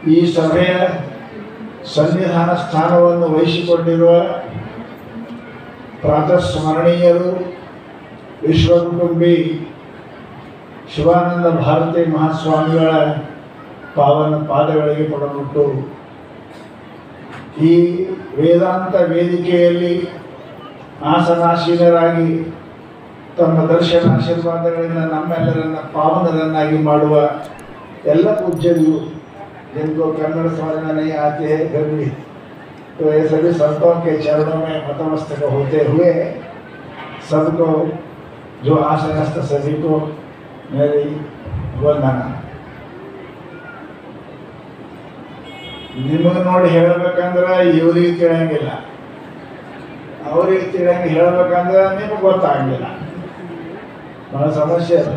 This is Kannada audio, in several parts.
ಈ ಸಭೆಯ ಸನ್ನಿಧಾನ ಸ್ಥಾನವನ್ನು ವಹಿಸಿಕೊಂಡಿರುವ ಪ್ರಾತಸ್ಮರಣೀಯರು ವಿಶ್ವಕುಟುಂಬಿ ಶಿವಾನಂದ ಭಾರತಿ ಮಹಾಸ್ವಾಮಿಗಳ ಪಾವನ ಪಾದಗಳಿಗೆ ಪಡಬಿಟ್ಟು ಈ ವೇದಾಂತ ವೇದಿಕೆಯಲ್ಲಿ ಆಸನಾಸೀನರಾಗಿ ತಮ್ಮ ದರ್ಶನ ಆಶೀರ್ವಾದಗಳಿಂದ ನಮ್ಮೆಲ್ಲರನ್ನ ಪಾವನರನ್ನಾಗಿ ಮಾಡುವ ಎಲ್ಲ ಪೂಜ್ಯರು जिनको कन्नड़ समझना नहीं आते हैं फिर भी तो ये सभी संतों के चरणों में मतमस्तक होते हुए सबको जो आसनस्थ सभी को मेरी ವಂದನ ನಿಮಗೆ ನೋಡಿ ಹೇಳ್ಬೇಕಂದ್ರೆ ಇವ್ರಿಗೆ ತಿಳಿಯಂಗಿಲ್ಲ ಅವ್ರಿಗೆ ತಿಳಿಯಂಗೆ ಹೇಳ್ಬೇಕಂದ್ರೆ ನಿಮಗೆ ಗೊತ್ತಾಗಲಿಲ್ಲ ಬಹಳ ಸಮಸ್ಯೆ ಅದು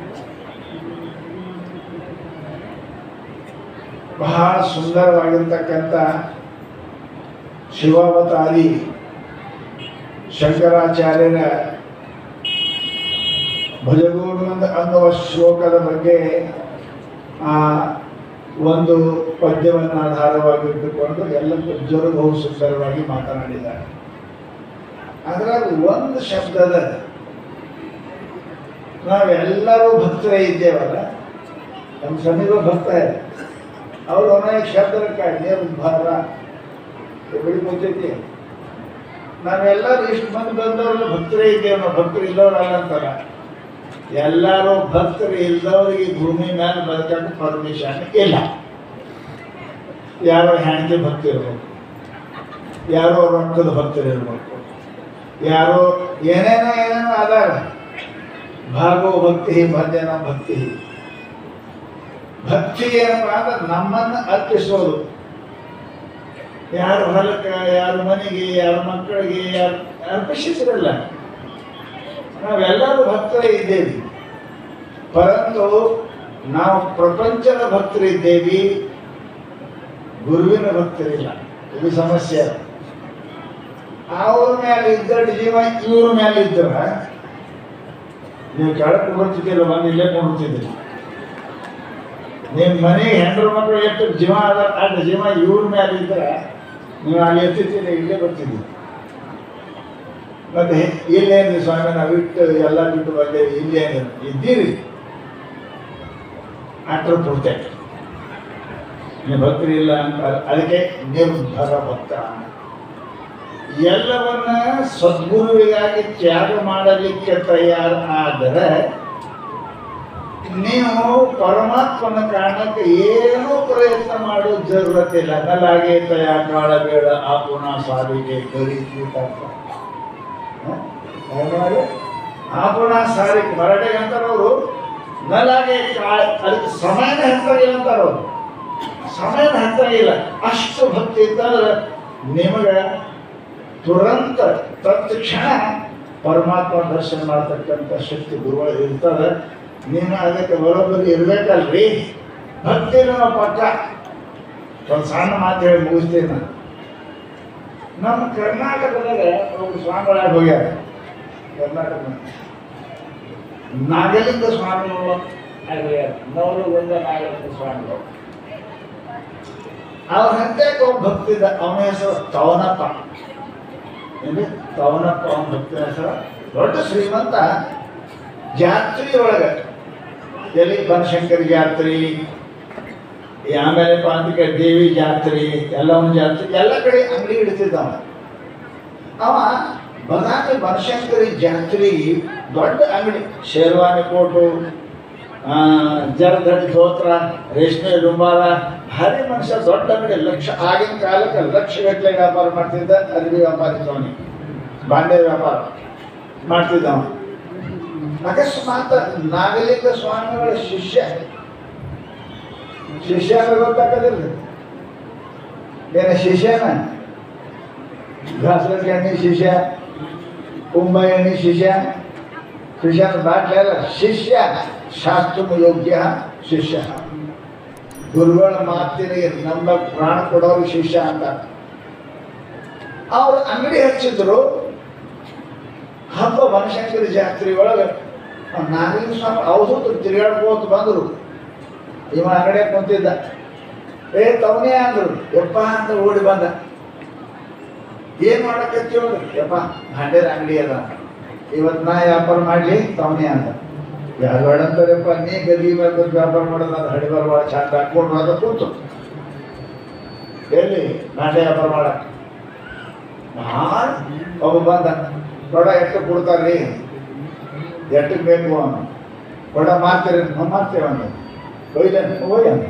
ಬಹಳ ಸುಂದರವಾಗಿರ್ತಕ್ಕಂಥ ಶಿವಾವತಾರಿ ಶಂಕರಾಚಾರ್ಯರ ಭಜಗೋವಿಂದ ಅನ್ನುವ ಶ್ಲೋಕದ ಬಗ್ಗೆ ಆ ಒಂದು ಪದ್ಯವನ್ನು ಆಧಾರವಾಗಿ ಇಟ್ಟುಕೊಂಡು ಎಲ್ಲ ಪದ್ಯರು ಬಹು ಸುಂದರವಾಗಿ ಮಾತನಾಡಿದ್ದಾರೆ ಅದರಲ್ಲಿ ಒಂದು ಶಬ್ದದ ನಾವೆಲ್ಲರೂ ಭಕ್ತರೇ ಇದ್ದೇವಲ್ಲ ನಮ್ಮ ಸಮೀಪ ಭಕ್ತ ಇದೆ ಅವ್ರು ಅನೇಕ ಶಬ್ದಕ್ಕೆ ನೇರು ಭಾರ ಎಲ್ಲಿ ಗೊತ್ತೈತಿ ನಾವೆಲ್ಲರೂ ಇಷ್ಟು ಮಂದಿ ಬಂದವರು ಭಕ್ತರೇ ಇದ್ದೇವೆ ನಾವು ಭಕ್ತರು ಇಲ್ಲವ್ರಲ್ಲ ಅಂತಾರ ಎಲ್ಲರೂ ಭಕ್ತರು ಇಲ್ಲದವ್ರಿಗೆ ಭೂಮಿ ಮೇಲೆ ಬದುಕಕ್ಕೆ ಪರ್ಮಿಷನ್ ಇಲ್ಲ ಯಾರೋ ಹೆಣ್ಗೆ ಭಕ್ತಿ ಇರ್ಬೇಕು ಯಾರೋ ರೊಕ್ಕದ ಭಕ್ತರು ಇರ್ಬೇಕು ಯಾರೋ ಏನೇನೋ ಏನೇನೋ ಅದಾರ ಭಾಗೋ ಭಕ್ತಿ ಭಜನ ಭಕ್ತಿ ಭಕ್ತಿ ಏನಪ್ಪ ಅಂದ್ರೆ ನಮ್ಮನ್ನು ಅರ್ಪಿಸೋದು ಯಾರ ಹೊಲಕ್ಕೆ ಯಾರ ಮನೆಗೆ ಯಾರ ಮಕ್ಕಳಿಗೆ ಯಾರು ಅರ್ಪಿಸಿದ್ರಲ್ಲ ನಾವೆಲ್ಲರೂ ಭಕ್ತರೇ ಇದ್ದೇವೆ ಪರಂತು ನಾವು ಪ್ರಪಂಚದ ಭಕ್ತರಿದ್ದೇವೆ ಗುರುವಿನ ಭಕ್ತರಿಲ್ಲ ಇದು ಸಮಸ್ಯೆ ಅವ್ರ ಮೇಲೆ ಇದ್ದಷ್ಟು ಜೀವ ಇವ್ರ ಮೇಲೆ ಇದ್ದರ ನೀವು ಕೆಳಕ್ಕೆ ಬರ್ತಿದ್ದಿಲ್ಲ ಬಂದು ಇಲ್ಲೇ ಕೊಡ್ತಿದ್ದಿಲ್ಲ ನಿಮ್ಮ ಮನೆಗೆ ಹೆಂಡ್ರ ಮಕ್ಕಳು ಎಷ್ಟು ಜೀವ ಅದ ಅಷ್ಟು ಜೀವ ಇವ್ರ ಮೇಲೆ ಇದ್ರೆ ನೀವು ಅಲ್ಲಿ ಎತ್ತಿದ್ದೀರಿ ಇಲ್ಲೇ ಬರ್ತಿದ್ದೀರಿ ಮತ್ತೆ ಇಲ್ಲೇನು ಸ್ವಾಮಿ ನಾವು ಇಟ್ಟು ಎಲ್ಲ ಬಿಟ್ಟು ಬಂದೇವಿ ಇಲ್ಲೇನು ಇದ್ದೀರಿ ಅಟ್ರ ಪ್ರೊಟೆಕ್ಟ್ ನೀವು ಭಕ್ತರು ಇಲ್ಲ ಅಂತ ಅದಕ್ಕೆ ನಿರ್ಭರ ಭಕ್ತ ಎಲ್ಲವನ್ನ ಸದ್ಗುರುವಿಗಾಗಿ ತ್ಯಾಗ ಮಾಡಲಿಕ್ಕೆ ತಯಾರಾದರೆ ನೀವು ಪರಮಾತ್ಮನ ಕಾರಣಕ್ಕೆ ಏನೂ ಪ್ರಯತ್ನ ಮಾಡೋ ಜರುರತಿಲ್ಲ ನಲಾಗೆ ತಯ ಕಾಳಬೇಡ ಆಪುಣ ಸಾವಿಗೆ ಗರಿತೀತ ಆಪುಣ ಸಾರಿ ಮರಾಠಿಗೆ ಅಂತಾರವರು ನಲಾಗೆ ಕಾಳ ಅದಕ್ಕೆ ಸಮಯನ ಹೆಸರಿಲ್ಲ ಅಂತಾರವ್ರು ಸಮಯನ ಹೆಸರಿಲ್ಲ ಅಷ್ಟು ಭಕ್ತಿ ಇತ್ತಂದ್ರೆ ನಿಮಗೆ ತುರಂತ ತತ್ಕ್ಷಣ ಪರಮಾತ್ಮ ದರ್ಶನ ಮಾಡ್ತಕ್ಕಂಥ ಶಕ್ತಿ ಗುರುಗಳು ಇರ್ತದೆ ನೀನು ಅದಕ್ಕೆ ಬರೋಬ್ಬರಿ ಇರ್ಬೇಕಲ್ರಿ ಭಕ್ತಿ ನಮ್ಮ ಪಕ್ಕ ಒಂದು ಸಣ್ಣ ಮಾತು ಹೇಳಿ ಮುಗಿಸ್ತೀನಿ ನಾನು ನಮ್ಮ ಕರ್ನಾಟಕದಾಗ ಒಬ್ಬರು ಸ್ವಾಮಿಗಳಾಗಿ ಹೋಗ್ಯಾರ ಕರ್ನಾಟಕ ನಾಗಲಿಂಗ ಸ್ವಾಮಿಗಳು ಆಗ್ಯಾರ ನವಲಗುಂದ ನಾಗಲಿಂಗ ಸ್ವಾಮಿಗಳು ಅವ್ರ ಹಂತಕ್ಕೆ ಒಬ್ಬ ಭಕ್ತಿದ ಅವನ ಹೆಸರು ತವನಪ್ಪ ಏನು ತವನಪ್ಪ ಅವನ ಭಕ್ತಿನ ಹೆಸರು ದೊಡ್ಡ ಶ್ರೀಮಂತ ಜಾತ್ರೆ ಒಳಗೆ ಎಲ್ಲಿ ಬನಶಂಕರಿ ಜಾತ್ರೆ ಈ ಆಮೇಲೆ ಪಾಂತಿಕ ದೇವಿ ಜಾತ್ರೆ ಎಲ್ಲವನ್ನ ಜಾತ್ರೆ ಎಲ್ಲ ಕಡೆ ಅಂಗಡಿ ಇಡ್ತಿದ್ದವ ಅವ ಬದಾಮಿ ಬನಶಂಕರಿ ಜಾತ್ರೆ ದೊಡ್ಡ ಅಂಗಡಿ ಶೇರ್ವಾನಿ ಕೋಟು ಆ, ಜರದಡಿ ಧೋತ್ರ ರೇಷ್ಮೆ ರುಮಾಲ ಭಾರಿ ಮನುಷ್ಯ ದೊಡ್ಡ ಅಂಗಡಿ ಲಕ್ಷ ಆಗಿನ ಕಾಲಕ್ಕೆ ಲಕ್ಷ ಗಟ್ಟಲೆ ವ್ಯಾಪಾರ ಮಾಡ್ತಿದ್ದ ಅರಬಿ ವ್ಯಾಪಾರ ಇದ್ದವನಿ ಬಾಂಡೆ ವ್ಯಾಪಾರ ಮಾಡ್ತಿದ್ದವ ಅಕಸ್ಮಾತ್ ನಾಗಲಿಂಗ ಸ್ವಾಮಿಗಳ ಶಿಷ್ಯ ಶಿಷ್ಯ ಅಂದ್ರೆ ಗೊತ್ತಾಗದಿಲ್ಲ ಏನ ಶಿಷ್ಯನ ಘಾಸಲಕ್ಕೆ ಎಣ್ಣೆ ಶಿಷ್ಯ ಕುಂಭ ಎಣ್ಣೆ ಶಿಷ್ಯ ಶಿಷ್ಯನ ದಾಟ್ಲೆ ಅಲ್ಲ ಶಿಷ್ಯ ಶಾಸ್ತ್ರ ಯೋಗ್ಯ ಶಿಷ್ಯ ಗುರುಗಳ ಮಾತಿನಿಗೆ ನಮ್ಮ ಪ್ರಾಣ ಕೊಡೋರು ಶಿಷ್ಯ ಅಂತ ಅವ್ರು ಅಂಗಡಿ ಹಚ್ಚಿದ್ರು ಹಬ್ಬ ಬನಶಂಕರಿ ಜಾತ್ರೆ ಒಳಗೆ ನಾಗಲಿಂಗ ಸ್ವಾಮಿ ಅವಧೂತರು ತಿರುಗಾಡ್ಕೋತ ಬಂದರು ಇವ ಅಂಗಡಿಯಾಗ ಕುಂತಿದ್ದ ಏ ತವನೇ ಅಂದ್ರು ಯಪ್ಪ ಅಂತ ಓಡಿ ಬಂದ ಏನ್ ಮಾಡಕತ್ತಿ ಅವ್ರು ಯಪ್ಪ ಭಾಂಡೆದ ಅಂಗಡಿ ಅದ ಇವತ್ ನಾ ವ್ಯಾಪಾರ ಮಾಡ್ಲಿ ತವನೇ ಅಂದ ಯಾರು ಅಂತಾರಪ್ಪ ನೀ ಗದಿ ಬಂದ ವ್ಯಾಪಾರ ಮಾಡೋದು ಅದು ಹಡಿ ಬರಬಾರ ಚಂದ ಹಾಕೊಂಡು ಅದ ಕೂತು ಎಲ್ಲಿ ಭಾಂಡೆ ವ್ಯಾಪಾರ ಮಾಡಕ್ ನಾನ್ ಒಬ್ಬ ಬಂದ ಕೊಡ ಎಷ್ಟು ಕೊಡ್ತಾರ್ರಿ ಎಷ್ಟಕ್ಕೆ ಬೇಕು ಅವನು ಕೊಡ ಮಾರ್ತೀರಿ ನಾವು ಮಾರ್ತೇವೆ ಅಂದ ಒಯ್ದ ಹೋಯ್ ಅಂದ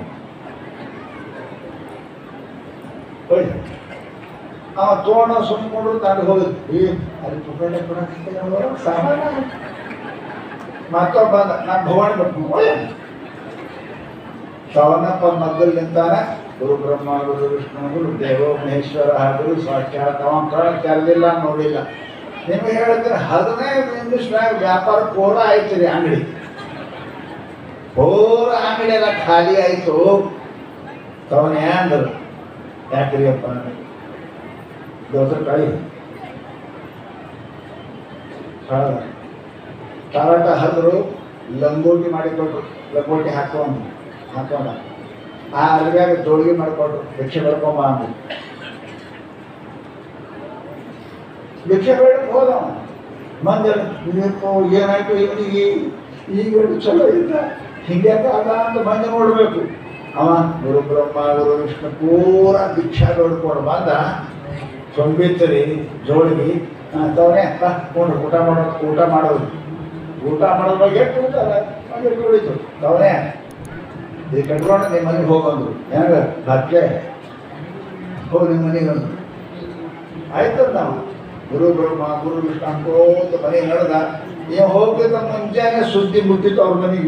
ಹೋಯ್ ಅವ ತೋಣ ಸುಮ್ಕೊಂಡು ನಾನು ಹೋಗಿದ್ ಈ ಅಲ್ಲಿ ಪುಕ್ಕಡೆ ಕೊಡಕ್ಕೆ ಸಾಮಾನ ಮತ್ತೊಬ್ಬ ಬಂದ ನಾನು ಭವಾನಿ ಬಿಟ್ಟು ಹೋಯ್ ಅಂದ. ಶ್ರವಣಪ್ಪ ಮಗ್ಗಲ್ ನಿಂತಾನೆ ಗುರು ಬ್ರಹ್ಮ ಗುರು ವಿಷ್ಣು ಗುರು ದೇವೋ ಮಹೇಶ್ವರ ಗುರು ಸಾಕ್ಷಾತ್ ಅವ ಕಳ ತೆರೆದಿಲ್ಲ ನೋಡಿಲ್ಲ ನಿಮಗೆ ಹೇಳಿದ್ರೆ ಹದಿನೈದು ನಿಮಿಷನಾಗ ವ್ಯಾಪಾರ ಪೂರ ಆಯ್ತು ರೀ ಅಂಗಡಿ ಪೂರ ಅಂಗಡಿ ಎಲ್ಲ ಖಾಲಿ ಆಯ್ತು ತವನೇ ಅಂದರು ಯಾಕ್ರಿ ಅಪ್ಪ ದೋತ್ರ ಕಳಿ ಟರಾಟ ಹರಿದ್ರು ಲಂಗೋಟಿ ಮಾಡಿಕೊಟ್ರು ಲಂಗೋಟಿ ಹಾಕೊಂಡು ಹಾಕೊಂಡ ಆ ಅಲ್ವ್ಯಾಗ ಜೋಳಿಗೆ ಮಾಡಿಕೊಟ್ರು ಭಿಕ್ಷೆ ಬೆಳ್ಕೊಂಬ ಅಂದ್ರು ಭಿಕ್ಷೆ ಬೇಡಕ್ಕೆ ಹೋದವ ಮಂದಿ ಇವತ್ತು ಏನಾಯ್ತು ಇವನಿಗೆ ಈಗ ಇವ್ನು ಚಲೋ ಇದ್ದ ಹಿಂಗೆ ಅದ ಅಂತ ಮಂದಿ ನೋಡ್ಬೇಕು ಅವ ಗುರು ಬ್ರಹ್ಮ ಗುರು ವಿಷ್ಣು ಪೂರ ಭಿಕ್ಷಾ ಬೇಡ್ಕೊಂಡು ಬಂದ ಸೊಂಬಿತ್ತರಿ ಜೋಳಿಗೆ ತವನೇ ಕೊಂಡು ಊಟ ಮಾಡೋದು ಊಟ ಮಾಡೋದು ಊಟ ಮಾಡೋದ್ ಬಗ್ಗೆ ಎಷ್ಟು ಊಟ ಅದ ಹಾಗೆ ಉಳಿತು ತವನೇ ಇದು ಕಟ್ಕೊಂಡು ನಿಮ್ಮ ಮನೆಗೆ ಹೋಗಂದ್ರು ಹೆಂಗ ಭಕ್ಕೆ ಹೋಗಿ ನಿಮ್ಮ ಮನೆಗೆ ಅಂದ್ರು ಆಯ್ತದ ನಾವು ಗುರು ಬ್ರಹ್ಮ ಗುರು ವಿಷ್ಣು ಅನ್ಕೋತ ಮನೆ ನಡೆದ ನೀವು ಹೋಗ್ಬೇಕ ಮುಂಜಾನೆ ಸುದ್ದಿ ಮುಟ್ಟಿತ್ತು ಅವ್ರ ಮನೆಗೆ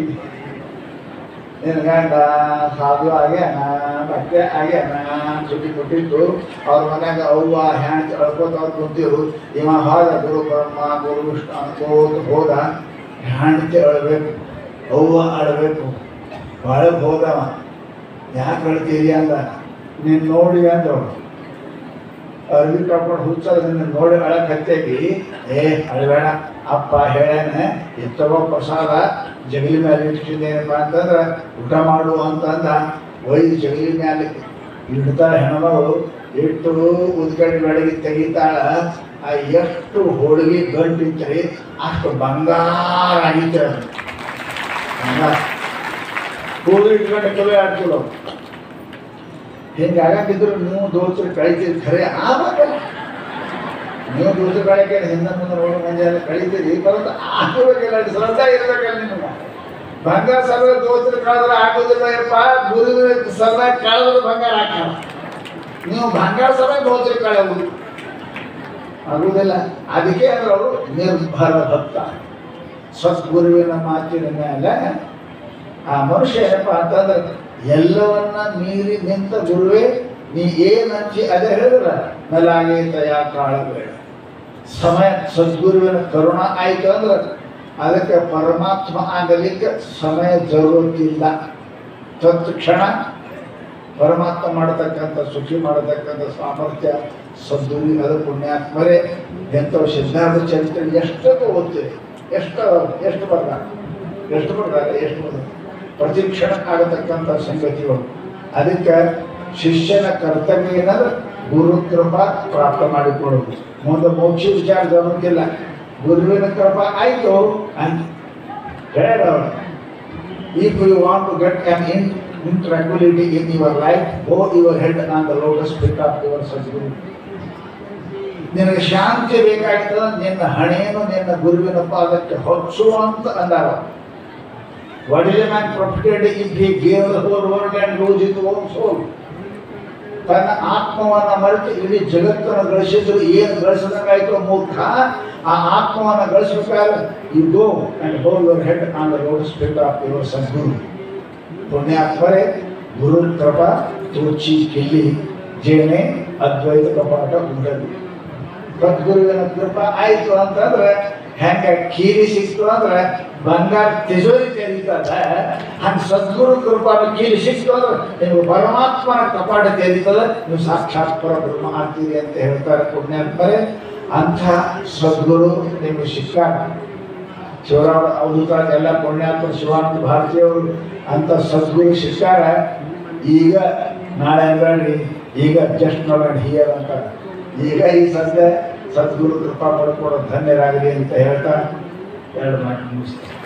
ನಿನ್ನ ಗಂಡ ಸಾಧು ಆಗ್ಯಾನ ಬಟ್ಟೆ ಆಗ್ಯಾನ ಸುದ್ದಿ ಮುಟ್ಟಿತ್ತು ಅವ್ರ ಮನ್ಯಾಗ ಅವ್ವ ಹ್ಯಾಂಡ್ ಅಳ್ಕೋತ ಅವ್ರು ಕುಂತಿರು ಇವ ಹೋದ ಗುರು ಬ್ರಹ್ಮ ಗುರು ವಿಷ್ಣು ಅನ್ಕೋತ ಹೋದ ಹ್ಯಾಂಡ್ತಿ ಅಳ್ಬೇಕು ಅವ್ವ ಅಳ್ಬೇಕು ಒಳಗೆ ಹೋದವ ಯಾಕೆ ಅಳ್ತೀರಿ ಅಂದ ನೀನು ನೋಡಿ ಅಂದವಳು ಅರ್ವಿ ಕರ್ಕೊಂಡು ಹುಚ್ಚದ ನಿನ್ನ ನೋಡಿ ಅಳಕ್ ಹತ್ತೇಗಿ ಏ ಅಳಬೇಡ ಅಪ್ಪ ಹೇಳ್ಯಾನ ಎತ್ತಗೋ ಪ್ರಸಾದ ಜಗಲಿ ಮೇಲೆ ಇಟ್ಟಿದ್ದೇನಪ್ಪ ಅಂತಂದ್ರೆ ಊಟ ಮಾಡು ಅಂತಂದ ಒಯ್ದು ಜಗಲಿ ಮೇಲೆ ಇಡ್ತಾಳ ಹೆಣ್ಮಗಳು ಇಟ್ಟು ಉದ್ಕಡಿ ಬೆಳಗ್ಗೆ ತೆಗಿತಾಳ ಆ ಎಷ್ಟು ಹೋಳಿಗೆ ಗಂಟಿತ್ತರಿ ಅಷ್ಟು ಬಂಗಾರ ಆಗಿತ್ತು ಅದು. ಬಂಗಾರ ಕೂದಲು ಇಟ್ಕೊಂಡು ಕಲೆ ಆಡ್ತಿಲ್ಲ ಹಿಂಗೆ ಆಗಂಗಿದ್ರು ನೀವು ದೋಸ್ರು ಕಳಿತೀರಿ ಖರೆ ಆವಾಗಲ್ಲ ನೀವು ದೋಸ್ರು ಕಳಿಕೆ ಹಿಂದೆ ಮುಂದೆ ನೋಡೋ ಮಂದಿ ಎಲ್ಲ ಕಳಿತೀರಿ ಬರೋದು ಆಗಬೇಕಿಲ್ಲ ಶ್ರದ್ಧಾ ಇರ್ಬೇಕಲ್ಲ ನಿಮ್ಗೆ ಬಂಗಾರ ಸಲ ದೋಸ್ರು ಕಳೆದ್ರೆ ಆಗೋದಿಲ್ಲ ಯಪ್ಪ ಗುರುವಿನ ಸಲ ಕಳೆದ್ರೆ ಬಂಗಾರ ಹಾಕಲ್ಲ ನೀವು ಬಂಗಾರ ಸಲ ದೋಸ್ರು ಕಳೆಯುವುದು ಆಗುವುದಿಲ್ಲ ಅದಕ್ಕೆ ಅಂದ್ರೆ ಅವರು ನಿರ್ಭರ ಭಕ್ತ ಸದ್ಗುರುವಿನ ಮಾತಿನ ಮೇಲೆ ಆ ಮನುಷ್ಯ ಏನಪ್ಪ ಅಂತಂದ್ರೆ ಎಲ್ಲವನ್ನ ಮೀರಿ ನಿಂತ ಗುರುವೇ ನೀ ಏನಂತಿ ಅದೇ ಹೇಳಿದ್ರ ನಲಾಗೆ ತಯಾ ಕಾಳಬೇಡ ಸಮಯ ಸದ್ಗುರುವಿನ ಕರುಣ ಆಯ್ತು ಅಂದ್ರೆ ಅದಕ್ಕೆ ಪರಮಾತ್ಮ ಆಗಲಿಕ್ಕೆ ಸಮಯ ಜರುರತ್ತಿಲ್ಲ ತತ್ಕ್ಷಣ ಪರಮಾತ್ಮ ಮಾಡತಕ್ಕಂಥ ಸುಖಿ ಮಾಡತಕ್ಕಂಥ ಸಾಮರ್ಥ್ಯ ಸದ್ಗುರು ಅದು ಪುಣ್ಯಾತ್ಮರೇ ಎಂಥವು ಸಿದ್ಧಾರ್ಥ ಚರಿತ್ರೆ ಎಷ್ಟೊತ್ತು ಓದ್ತೀವಿ ಎಷ್ಟು ಎಷ್ಟು ಬರ್ತಾರೆ ಎಷ್ಟು ಬರ್ತಾರೆ ಎಷ್ಟು ಬರ್ತಾರೆ ಪ್ರತಿ ಕ್ಷಣ ಆಗತಕ್ಕಂಥ ಸಂಗತಿಗಳು ಅದಕ್ಕೆ ಶಿಷ್ಯನ ಕರ್ತವ್ಯ ಏನಂದ್ರೆ ಗುರು ಕೃಪಾ ಪ್ರಾಪ್ತ ಮಾಡಿಕೊಡೋದು ಮುಂದೆ ಮೋಕ್ಷ ವಿಚಾರ ಗಮನಕ್ಕಿಲ್ಲ ಗುರುವಿನ ಕೃಪಾ ಆಯ್ತು ಆಯ್ತು ಹೇಳೋರು If you want to get an in, in tranquility in your life, bow your head on the lotus feet of your Sadguru. ನಿನಗೆ ಶಾಂತಿ ಬೇಕಾಗ್ತದ ನಿನ್ನ ಹಣೆಯನ್ನು ನಿನ್ನ ಗುರುವಿನ ಪಾದಕ್ಕೆ ಹೊಚ್ಚು ಅಂತ ಅಂದಾರ What is a man profited if he gave the whole world and lose his own soul? ತನ್ನ ಆತ್ಮವನ್ನ ಮರೆತು ಇಡೀ ಜಗತ್ತನ್ನು ಗಳಿಸಿದ್ರು ಏನು ಗಳಿಸಿದಂಗಾಯ್ತು ಮೂರ್ಖ ಆ ಆತ್ಮವನ್ನ ಗಳಿಸ್ಬೇಕಾದ್ರೆ you go and hole your head on the road spit off your Sadguru ಪುಣ್ಯಾತ್ಮರೇ ಗುರು ಕೃಪಾ ತೋಚಿ ಕಿಲ್ಲಿ ಜೇನೆ ಅದ್ವೈತ ಕಪಾಟ ಉಂಡದು ಸದ್ಗುರುವಿನ ಕೃಪಾ ಆಯ್ತು ಅಂತಂದ್ರೆ ಹೆಂಗ ಕೀಲಿ ಸಿಕ್ತು ಅಂದ್ರೆ ಬಂಗಾರ ತಿಜೋರಿ ತೆರೀತದ ಹಂಗ ಸದ್ಗುರು ಕೃಪಾನ ಕೀಲಿ ಸಿಕ್ತು ಅಂದ್ರೆ ನೀವು ಪರಮಾತ್ಮನ ಕಪಾಟ ತೆರೀತದ ನೀವು ಸಾಕ್ಷಾತ್ ಪರಬ್ರಹ್ಮ ಆಗ್ತೀರಿ ಅಂತ ಹೇಳ್ತಾರೆ ಪುಣ್ಯಾತ್ಮರೇ ಅಂಥ ಸದ್ಗುರು ನಿಮ್ಗೆ ಸಿಕ್ಕಾಗ ಶಿವರಾಮ ಅವಧೂತ ಎಲ್ಲ ಪುಣ್ಯಾತ್ಮ ಶಿವಾನಂದ ಭಾರತೀಯವರು ಅಂತ ಸದ್ಗುರು ಸಿಕ್ಕಾರ ಈಗ ನಾಳೆ ಅನ್ಬೇಡ್ರಿ ಈಗ ಜಸ್ಟ್ ನೋಡೋಣ ಹಿಯರ್ ಅಂತ ಈಗ ಈ ಸದ್ಯ ಸದ್ಗುರು ಕೃಪಾ ಪಡ್ಕೊಡೋ ಧನ್ಯರಾಗಲಿ ಅಂತ ಹೇಳ್ತಾ ಎರಡು ಮಾತು ಮುಗಿಸ್ತೀನಿ